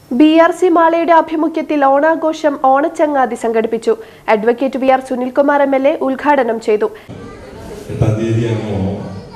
B R C മാളയുടെ ആഭിമുഖ്യത്തിൽ ഓണാഘോഷം ഓണച്ചങ്ങാതി സംഘടിപ്പിച്ചു advocate V R Sunilkumar M L A ഉദ്ഘാടനം ചെയ്തു എട്ടാം തീയതിയാണ് ഓണം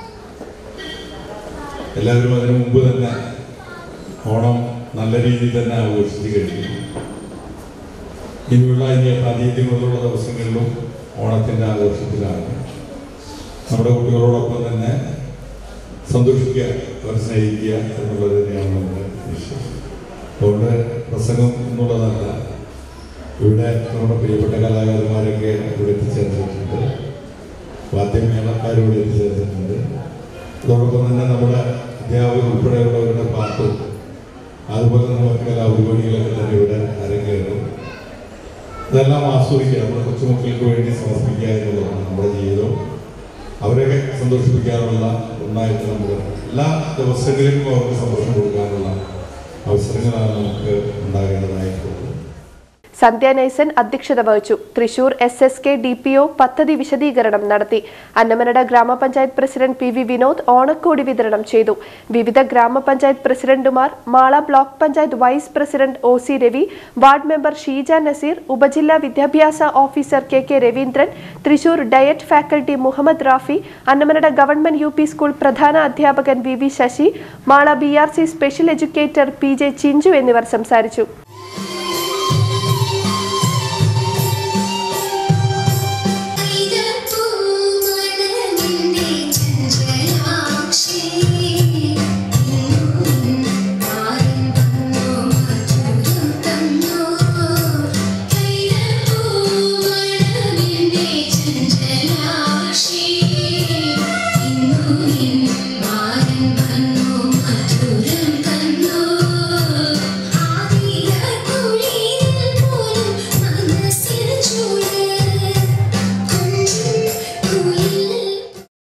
എല്ലാവരും അതിനു മുമ്പ് തന്നെ ഓണം നല്ല രീതിയിൽ തന്നെ ആഘോഷിച്ച് കഴിഞ്ഞു ഇനിയുള്ള ഇനി എട്ടാം തീയതി മുതലുള്ള ദിവസങ്ങളിലും ഓണത്തിൻ്റെ ആഘോഷത്തിലാണ് നമ്മുടെ കുട്ടികളോടൊപ്പം തന്നെ സന്തോഷിക്കുക അവർ സ്നേഹിക്കുക എന്നുള്ളത് തന്നെയാണ് നമ്മുടെ ലക്ഷ്യം അതുകൊണ്ട് പ്രസംഗം എന്നുള്ളതല്ല ഇവിടെ നമ്മുടെ പ്രിയപ്പെട്ട കലാകാരന്മാരൊക്കെ ഇവിടെ എത്തിച്ചേർന്നിട്ടുണ്ട് വാദ്യമേളക്കാരോട് എത്തിച്ചേർന്നിട്ടുണ്ട് അതോടൊപ്പം തന്നെ നമ്മുടെ അധ്യാപകർ ഉൾപ്പെടെയുള്ളവരുടെ പാട്ടും അതുപോലെ തന്നെ മറ്റു കലാപരിപാടികളൊക്കെ തന്നെ ഇവിടെ അരങ്ങേറും ഇതെല്ലാം ആസ്വദിക്കുക നമ്മുടെ കൊച്ചുമക്കൾക്ക് വേണ്ടി സമർപ്പിക്കുക എന്നുള്ളതാണ് നമ്മുടെ ജീവിതം അവരെയൊക്കെ സന്തോഷിപ്പിക്കാനുള്ള ഒന്നായിട്ട് നമുക്ക് എല്ലാ ദിവസങ്ങളിലും അവർക്ക് സന്തോഷം കൊടുക്കാനുള്ള അവസരങ്ങളാണ് നമുക്ക് ഉണ്ടാകേണ്ടതായിട്ടുള്ളത് സന്ധ്യ നൈസൻ അധ്യക്ഷത വഹിച്ചു Thrissur S S K D P O പദ്ധതി വിശദീകരണം നടത്തി അന്നമനട ഗ്രാമപഞ്ചായത്ത് പ്രസിഡന്റ് പി വി വിനോദ് ഓണക്കോടി വിതരണം ചെയ്തു വിവിധ ഗ്രാമപഞ്ചായത്ത് പ്രസിഡന്റുമാർ Mala block panchayat vice president O C Ravi ward member Sheeja Nazeer ഉപജില്ലാ വിദ്യാഭ്യാസ officer K K Raveendran Thrissur DIET faculty Muhammad Rafi Annamanada government U P school പ്രധാന അധ്യാപകൻ വി വി ശശി Mala B R C special educator P J Chinchu എന്നിവർ സംസാരിച്ചു